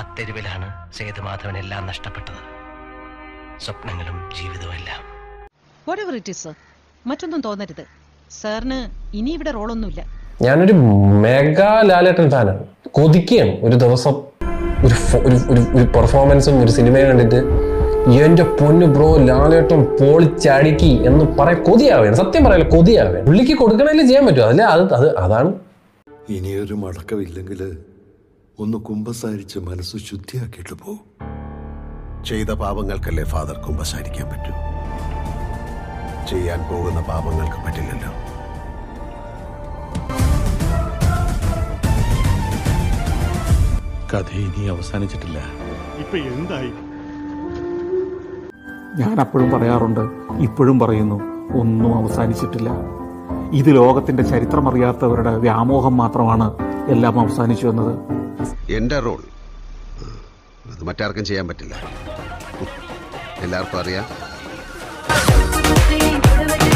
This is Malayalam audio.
ആ തെരുവിലാണ് സേതുമാധവൻ എല്ലാം നഷ്ടപ്പെട്ടത് സ്വപ്നങ്ങളും ജീവിതവും എല്ലാം whatever it is sir മറ്റൊന്നും തോന്നരുത് സാറിന് ഇനി ഇവിടെ റോളൊന്നുമില്ല ഞാനൊരു മെഗാ ലാലേട്ടൻ ഫാനാണ് കൊതിക്കുകയാണ് ഒരു ദിവസം ഒരു ഫo- ഒരു ഒരു ഒരു പെർഫോമൻസും ഒരു സിനിമയും കണ്ടിട്ട് എന്റെ പൊന്നു ബ്രോ ലാലേട്ടൻ പൊളിച്ചടുക്കി എന്ന് പറയാൻ കൊതിയാവുകയാണ് സത്യം പറയാലോ കൊതിയാവുകയാണ് പുള്ളിക്ക് കൊടുക്കണേലും ചെയ്യാൻ പറ്റും അതിലെ അത് അത് അതാണ് ഇനിയൊരു മടക്കമില്ലെങ്കിൽ ഒന്ന് കുമ്പസാരിച്ച് മനസ്സ് ശുദ്ധിയാക്കിയിട്ട് പോ ചെയ്ത പാപങ്ങൾക്കല്ലേ ഫാദർ കുമ്പസാരിക്കാൻ പറ്റൂ ചെയ്യാൻ പോകുന്ന പാപങ്ങൾക്ക് പറ്റില്ലല്ലോ കഥ ഇനി അവസാനിച്ചിട്ടില്ല ഇപ്പൊ എന്തായി ഞാൻ അപ്പോഴും പറയാറുണ്ട് ഇപ്പോഴും പറയുന്നു ഒന്നും അവസാനിച്ചിട്ടില്ല ഇത് ലോകത്തിന്റെ ചരിത്രമറിയാത്തവരുടെ വ്യാമോഹം മാത്രമാണ് എല്ലാം അവസാനിച്ചു എന്നത് എന്റെ റോൾ അത് മറ്റാർക്കും ചെയ്യാൻ പറ്റില്ല എല്ലാവർക്കും അറിയാം Thank you.